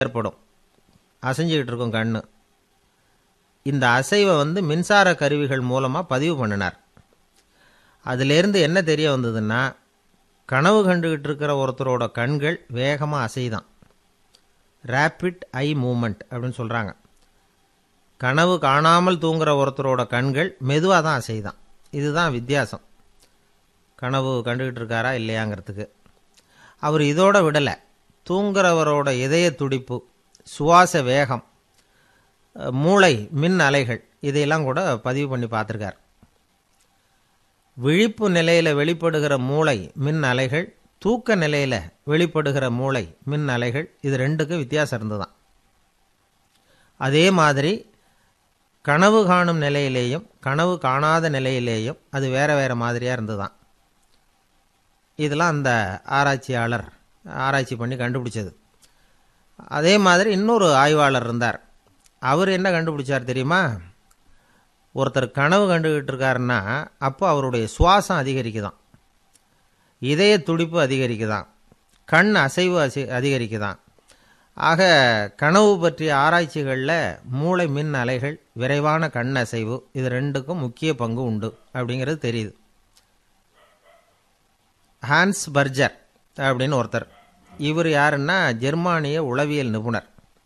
ஏற்படும் அசைஞ்சிக்கிட்டு இருக்கும் கண்ணு இந்த அசைவை வந்து மின்சார கருவிகள் மூலமாக பதிவு பண்ணினார் அதிலேருந்து என்ன தெரிய வந்ததுன்னா கனவு கண்டுகிட்டு இருக்கிற ஒருத்தரோட கண்கள் வேகமாக அசைதான் ரேப்பிட் ஐ மூமெண்ட் அப்படின்னு சொல்கிறாங்க கனவு காணாமல் தூங்குற ஒருத்தரோட கண்கள் மெதுவாக தான் அசைதான் இதுதான் வித்தியாசம் கனவு கண்டுகிட்டு இருக்காரா இல்லையாங்கிறதுக்கு அவர் இதோட விடலை தூங்குறவரோட இதய துடிப்பு சுவாச வேகம் அஹ், மூளை மின் அலைகள் இதையெல்லாம் கூட பதிவு பண்ணி பார்த்துருக்கார் விழிப்பு நிலையில் வெளிப்படுகிற மூளை மின் அலைகள் தூக்க நிலையில் வெளிப்படுகிற மூளை மின் அலைகள் இது ரெண்டுக்கும் வித்தியாசம் இருந்துதான் அதே மாதிரி கனவு காணும் நிலையிலேயும் கனவு காணாத நிலையிலேயும் அது வேற வேற மாதிரியாக இருந்துதான் இதெல்லாம் அந்த ஆராய்ச்சியாளர் ஆராய்ச்சி பண்ணி கண்டுபிடிச்சது அதே மாதிரி இன்னொரு ஆய்வாளர் இருந்தார் அவர் என்ன கண்டுபிடிச்சார் தெரியுமா ஒருத்தர் கனவு கண்டுகிட்டு இருக்காருன்னா அப்போ அவருடைய சுவாசம் அதிகரிக்குதாம் இதய துடிப்பு அதிகரிக்குதாம் கண் அசைவு அசி அதிகரிக்குதாம் ஆக கனவு பற்றிய ஆராய்ச்சிகளில் மூளை மின் அலைகள் விரைவான கண் அசைவு இது ரெண்டுக்கும் முக்கிய பங்கு உண்டு அப்படிங்கிறது தெரியுது ஹான்ஸ் பர்ஜர் அப்படின்னு ஒருத்தர் இவர் யாருன்னா ஜெர்மானிய உளவியல் நிபுணர்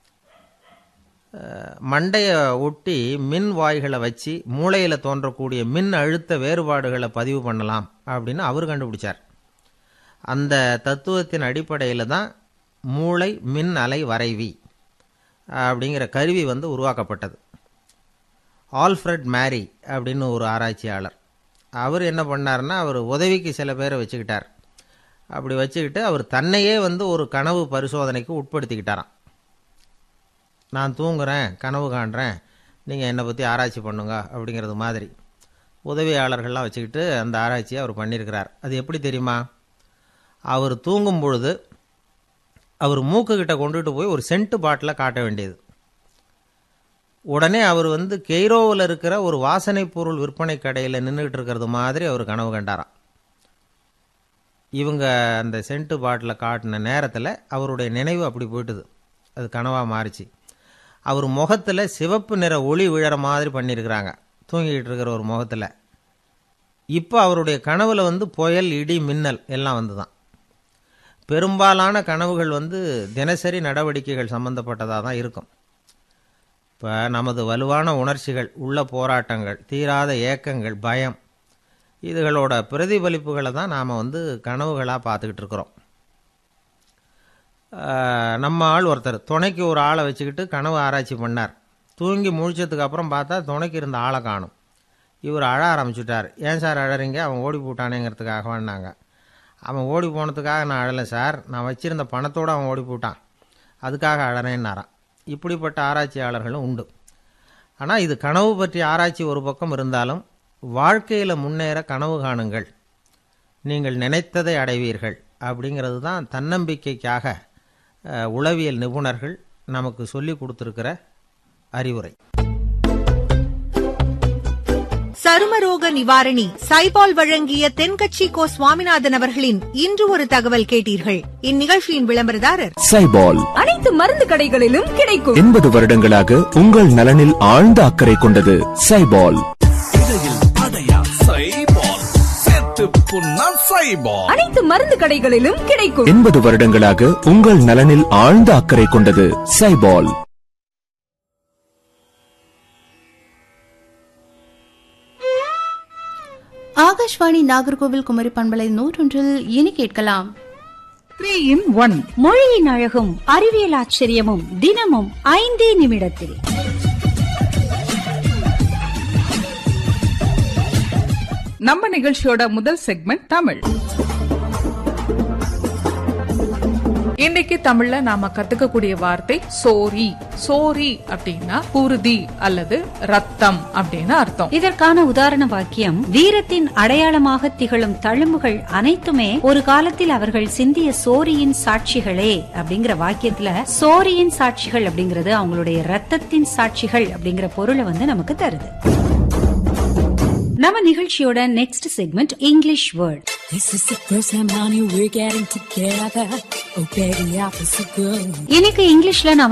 அஹ், மண்டையை ஒட்டி மின் வாய்களை வச்சு மூளையில் தோன்றக்கூடிய மின் அழுத்த வேறுபாடுகளை பதிவு பண்ணலாம் அப்படின்னு அவர் கண்டுபிடிச்சார் அந்த தத்துவத்தின் அடிப்படையில் தான் மூளை மின் அலை வரைவி அப்படிங்கிற கருவி வந்து உருவாக்கப்பட்டது ஆல்ஃப்ரெட் மேரி அப்படின்னு ஒரு ஆராய்ச்சியாளர் அவர் என்ன பண்ணாருன்னா அவர் உதவிக்கு சில பேரை வச்சுக்கிட்டார் அப்படி வச்சுக்கிட்டு அவர் தன்னையே வந்து ஒரு கனவு பரிசோதனைக்கு உட்படுத்திக்கிட்டாராம் நான் தூங்குறேன் கனவு காண்றேன் நீங்கள் என்னை பற்றி ஆராய்ச்சி பண்ணுங்க அப்படிங்கிறது மாதிரி உதவியாளர்கள்லாம் வச்சுக்கிட்டு அந்த ஆராய்ச்சியை அவர் பண்ணியிருக்கிறார் அது எப்படி தெரியுமா அவர் தூங்கும் பொழுது அவர் மூக்குக்கிட்ட கொண்டுட்டு போய் ஒரு சென்ட் பாட்டிலை காட்ட வேண்டியது உடனே அவர் வந்து கெய்ரோவில் இருக்கிற ஒரு வாசனை பொருள் விற்பனை கடையில் நின்றுக்கிட்டு இருக்கிறது மாதிரி அவர் கனவு கண்டாராம் இவங்க அந்த சென்ட்டு பாட்டிலை காட்டின நேரத்தில் அவருடைய நினைவு அப்படி போயிட்டுது அது கனவாக மாறிச்சு அவர் முகத்தில் சிவப்பு நிற ஒளி விழற மாதிரி பண்ணியிருக்கிறாங்க தூங்கிக்கிட்டு இருக்கிற ஒரு முகத்தில் இப்போ அவருடைய கனவுல வந்து புயல் இடி மின்னல் எல்லாம் வந்து தான் பெரும்பாலான கனவுகள் வந்து தினசரி நடவடிக்கைகள் சம்பந்தப்பட்டதாக தான் இருக்கும் இப்போ நமது வலுவான உணர்ச்சிகள் உள்ள போராட்டங்கள் தீராத ஏக்கங்கள் பயம் இதுகளோட பிரதிபலிப்புகளை தான் நாம் வந்து கனவுகளாக பார்த்துக்கிட்டு இருக்கிறோம் ஆஹ், நம்ம ஆள் ஒருத்தர் துணைக்கு ஒரு ஆளை வச்சுக்கிட்டு கனவு ஆராய்ச்சி பண்ணார் தூங்கி முழிச்சதுக்கு அப்புறம் பார்த்தா துணைக்கு இருந்த ஆளை காணும் இவர் அழ ஆரம்பிச்சுட்டார் ஏன் சார் அழறீங்க அவன் ஓடி போட்டானேங்கிறதுக்காக வேணாங்க அவன் ஓடி போனதுக்காக நான் அழலை சார் நான் வச்சிருந்த பணத்தோடு அவன் ஓடி போட்டான் அதுக்காக அழறேன்னாராம் இப்படிப்பட்ட ஆராய்ச்சியாளர்களும் உண்டு ஆனால் இது கனவு பற்றிய ஆராய்ச்சி ஒரு பக்கம் இருந்தாலும் வாழ்க்கையில் முன்னேற கனவு காணுங்கள் நீங்கள் நினைத்ததை அடைவீர்கள் அப்படிங்கிறது தான் தன்னம்பிக்கைக்காக அஹ், உளவியல் நிபுணர்கள் நமக்கு சொல்லி கொடுத்துருக்கிற அறிவுரை சருமரோக நிவாரணி சைபால் வழங்கிய தென்கட்சி கோ சுவாமிநாதன் அவர்களின் இன்று ஒரு தகவல் கேட்டீர்கள் இந்நிகழ்ச்சியின் விளம்பரதாரர் சைபால் அனைத்து மருந்து கடைகளிலும் கிடைக்கும் எண்பது வருடங்களாக உங்கள் நலனில் ஆழ்ந்த அக்கறை கொண்டது சைபால் அனைத்து மருந்து கடைகளிலும் கிடைக்கும் எண்பது வருடங்களாக உங்கள் நலனில் ஆழ்ந்த அக்கறை கொண்டது சைபால் ஆகாஷ்வாணி நாகர்கோவில் குமரி பண்பலை நூற்றொன்றில் இனி கேட்கலாம் த்ரீ இன் ஒன் மொழியின் அழகும் அறிவியல் ஆச்சரியமும் தினமும் ஐந்தே நிமிடத்தில் நம்ம நிகழ்ச்சியோட முதல் செக்மெண்ட் தமிழ் இன்னைக்கு தமிழ்ல நாம கத்துக்கக்கூடிய வார்த்தை சோரி சோரி அப்படின்னா குருதி அல்லது ரத்தம் அப்படின்னு அர்த்தம் இதற்கான உதாரண வாக்கியம் வீரத்தின் அடையாளமாக திகழும் தழும்புகள் அனைத்துமே ஒரு காலத்தில் அவர்கள் சிந்திய சோரியின் சாட்சிகளே அப்படிங்கிற வாக்கியத்துல சோரியின் சாட்சிகள் அப்படிங்கிறது அவங்களுடைய ரத்தத்தின் சாட்சிகள் அப்படிங்கிற பொருளை வந்து நமக்கு தருது நம்ம நிகழ்ச்சியோட next segment English word This is the first time, honey, we're getting together. Oh, baby, I feel so good. இன்னைக்கு இங்கிலீஷ்ல நாம